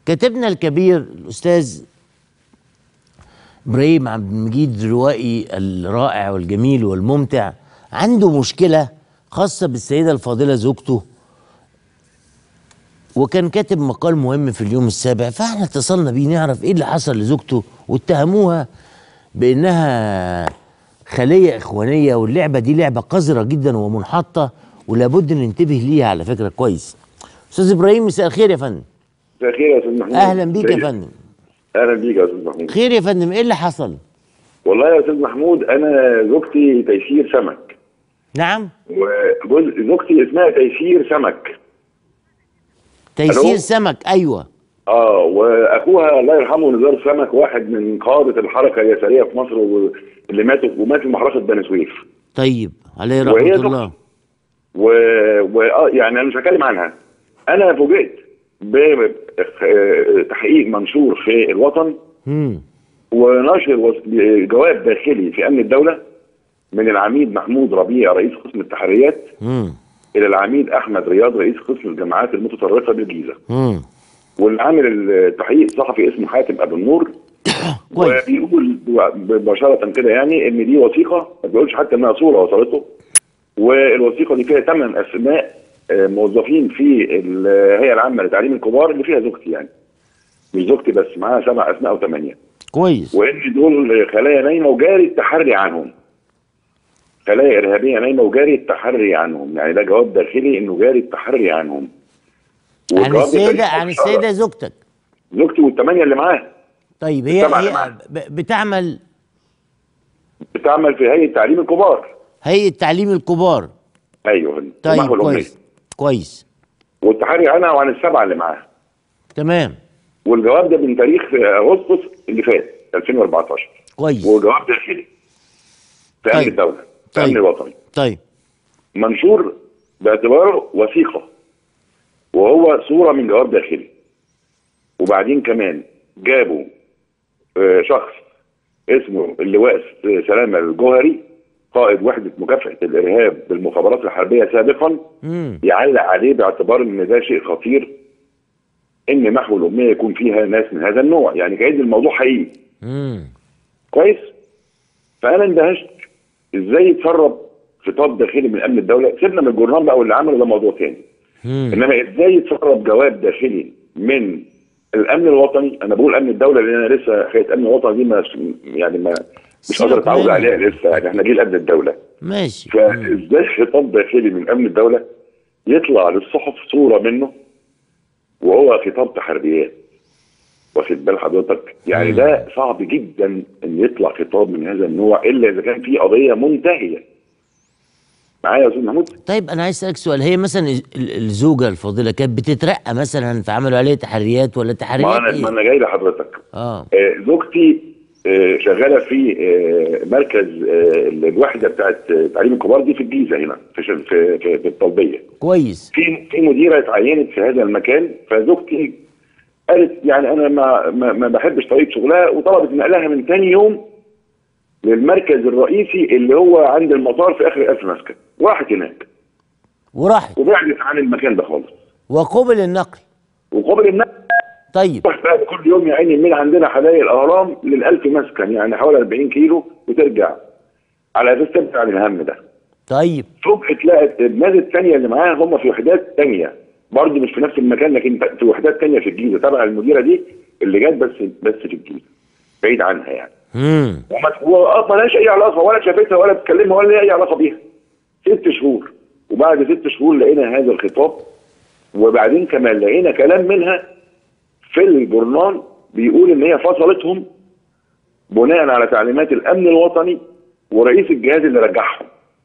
كاتبنا الكبير الاستاذ ابراهيم عبد المجيد الروائي الرائع والجميل والممتع عنده مشكله خاصه بالسيده الفاضله زوجته وكان كاتب مقال مهم في اليوم السابع فاحنا اتصلنا بيه نعرف ايه اللي حصل لزوجته واتهموها بانها خليه اخوانيه واللعبه دي لعبه قذره جدا ومنحطه ولابد ننتبه ليها على فكره كويس استاذ ابراهيم مساء الخير يا فندم مساء الخير يا استاذ محمود اهلا بيك يا ازيك؟ فندم اهلا بيك يا استاذ محمود خير يا فندم ايه اللي حصل والله يا استاذ محمود انا زوجتي تيسير سمك نعم وجزء زوجتي اسمها تيسير سمك تيسير ألو؟ سمك ايوه اه واخوها الله يرحمه نزار سمك واحد من قاده الحركه اليساريه في مصر و- اللي ماتوا ومات في محرقه بني سويف طيب عليه وهي رحمه زوجتي. الله و... و... آه يعني انا مش هتكلم عنها انا فوجئت بتحقيق منشور في الوطن امم ونشر وس- جواب داخلي في امن الدوله من العميد محمود ربيع رئيس قسم التحريات امم الى العميد احمد رياض رئيس قسم الجماعات المتطرفه بالجيزه امم واللي عامل التحقيق صحفي اسمه حاتم ابو النور كويس وبيقول مباشره كده يعني ان دي وثيقه ما بيقولش حتى انها صوره وصلته والوثيقه دي فيها ثمان اسماء آه، موظفين في الهيئه العامه لتعليم الكبار اللي فيها زوجتي يعني مش زوجتي بس معاها سبع اسماء او ثمانيه كويس وان دول خلايا نايمه وجاري التحري عنهم خلايا ارهابيه نايمه وجاري التحري عنهم يعني ده جواب داخلي انه جاري التحري عنهم عن والجواب السيده الداخلي عن السيده زوجتك زوجتي والثمانيه اللي معاها طيب هي السبعة هي كمان. ب- بتعمل بتعمل في هيئه تعليم الكبار هيئه تعليم الكبار ايوه طيب المحو الأمي. كويس كويس والتحري عنها وعن السبعه اللي معاها تمام والجواب ده من تاريخ في اغسطس اللي فات 2014 كويس وجواب داخلي في امن طيب. الدوله في طيب. امن الوطني طيب منشور باعتباره وثيقه وهو صوره من جواب داخلي وبعدين كمان جابوا آه، شخص اسمه اللواء سلامه الجوهري قائد وحده مكافحه الارهاب بالمخابرات الحربيه سابقا امم يعلق عليه باعتبار ان ده شيء خطير ان محو الاميه يكون فيها ناس من هذا النوع يعني كأن الموضوع حقيقي امم كويس فانا اندهشت ازاي يتسرب خطاب داخلي من امن الدوله سيبنا من الجورنال بقى واللي عمله ده موضوع تاني امم انما ازاي يتسرب جواب داخلي من الامن الوطني انا بقول امن الدوله لان انا لسه حكايه امن الوطني دي ما يعني ما مش سيبك قادر اتعود منها. عليها لسه يعني احنا جيل قبل الدوله ماشي فازاي خطاب داخلي من امن الدوله يطلع للصحف صوره منه وهو خطاب تحريات واخد بال حضرتك يعني مم. ده صعب جدا ان يطلع خطاب من هذا النوع الا اذا كان في قضيه منتهيه معايا يا استاذ محمود طيب انا عايز اسالك سؤال هي مثلا ال- الزوجه الفاضله كانت بتترقى مثلا فعملوا عليها تحريات ولا ما تحريات انا ما ايه؟ انا جاي لحضرتك اه آه، زوجتي آه، شغاله في آه، مركز آه، الوحده بتاعت آه، تعليم الكبار دي في الجيزه هنا في ش- في في, في الطلبيه كويس في في مديره اتعينت في هذا المكان فزوجتي قالت يعني انا ما ما, ما بحبش طريقه شغلها وطلبت نقلها من ثاني يوم للمركز الرئيسي اللي هو عند المطار في اخر الف مسكن راحت هناك وراحت وبعدت عن المكان ده خالص وقبل النقل وقبل النقل طيب تروح بقى كل يوم يا عيني من عندنا حدائق الاهرام للألف مسكن يعني حوالي 40 كيلو وترجع على اساس تبعد عن الهم ده طيب فوجئت لقت الناس الثانيه اللي معاها هم في وحدات ثانيه برضه مش في نفس المكان لكن في وحدات ثانيه في الجيزه تبع المديره دي اللي جت بس بس في الجيزه بعيد عنها يعني امم وما وما لهاش اي علاقه ولا شافتها ولا بتكلمها ولا لها اي علاقه بيها ست شهور وبعد ست شهور لقينا هذا الخطاب وبعدين كمان لقينا كلام منها في الجورنال بيقول ان هي فصلتهم بناء على تعليمات الامن الوطني ورئيس الجهاز اللي رجعهم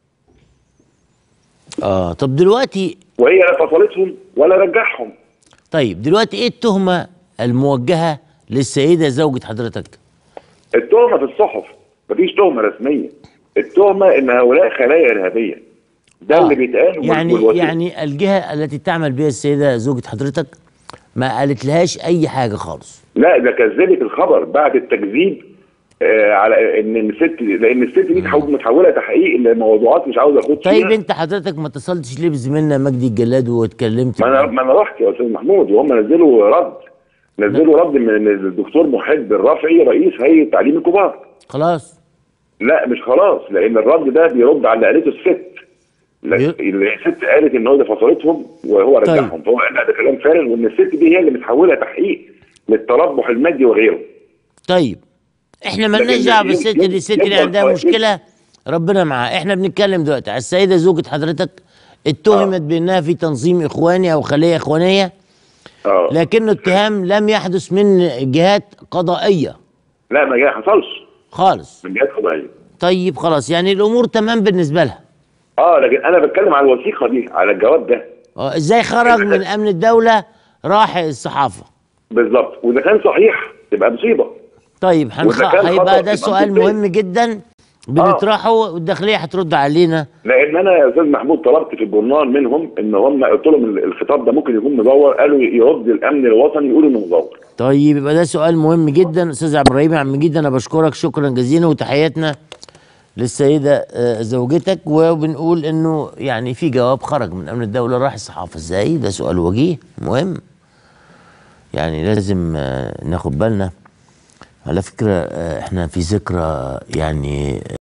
اه طب دلوقتي وهي لا فصلتهم ولا رجعهم طيب دلوقتي ايه التهمه الموجهه للسيده زوجة حضرتك؟ التهمه في الصحف مفيش تهمه رسميه التهمه ان هؤلاء خلايا ارهابيه ده آه. اللي بيتقال وال- يعني والوثيقة. يعني الجهه التي تعمل بها السيده زوجة حضرتك ما قالت لهاش اي حاجه خالص لا ده كذبت الخبر بعد التكذيب آه على ان الست لان الست دي تحول- متحوله تحقيق لموضوعات مش عاوز اخد طيب فيها انت حضرتك ما اتصلتش ليه بزميلنا مجدي الجلاد واتكلمت ما انا معاه؟ ما انا رحت يا استاذ محمود وهم نزلوا رد نزلوا رد من الدكتور محب الرافعي رئيس هيئه التعليم الكبار خلاص لا مش خلاص لان الرد ده بيرد على اللي قالته الست لا- بي- اللي الست قالت ان هو ده فصلتهم وهو رجعهم فهو قال لا ده كلام فارغ وان الست دي هي اللي بتحولها تحقيق للتربح المادي وغيره طيب احنا مالناش لكن دعوه يم- بالست يم- دي الست اللي يفضل عندها كويس. مشكله ربنا معاها احنا بنتكلم دلوقتي على السيده زوجة حضرتك اتهمت بانها في تنظيم اخواني او خليه اخوانيه اه لكنه اتهام لم يحدث من جهات قضائيه لا ما جاي حصلش خالص من جهات قضائيه طيب خلاص يعني الامور تمام بالنسبه لها اه لكن انا بتكلم على الوثيقه دي على الجواب ده اه ازاي خرج من امن الدوله راح الصحافه بالظبط واذا كان صحيح تبقى مصيبه طيب هنخ... وإذا كان هيبقى خطأ ده يبقى سؤال مصيبة. مهم جدا بنطرحه والداخليه هترد علينا لان انا يا استاذ محمود طلبت في الجورنال منهم ان هم قلت لهم الخطاب ده ممكن يكون مزور قالوا يرد الامن الوطني يقولوا انه مزور طيب يبقى ده سؤال مهم جدا استاذ عبد الرحيم عم جدا انا بشكرك شكرا جزيلا وتحياتنا للسيده آه، زوجتك وبنقول انه يعني في جواب خرج من امن الدوله راح الصحافه ازاي ده سؤال وجيه مهم يعني لازم آه، ناخد بالنا على فكره آه، احنا في ذكرى يعني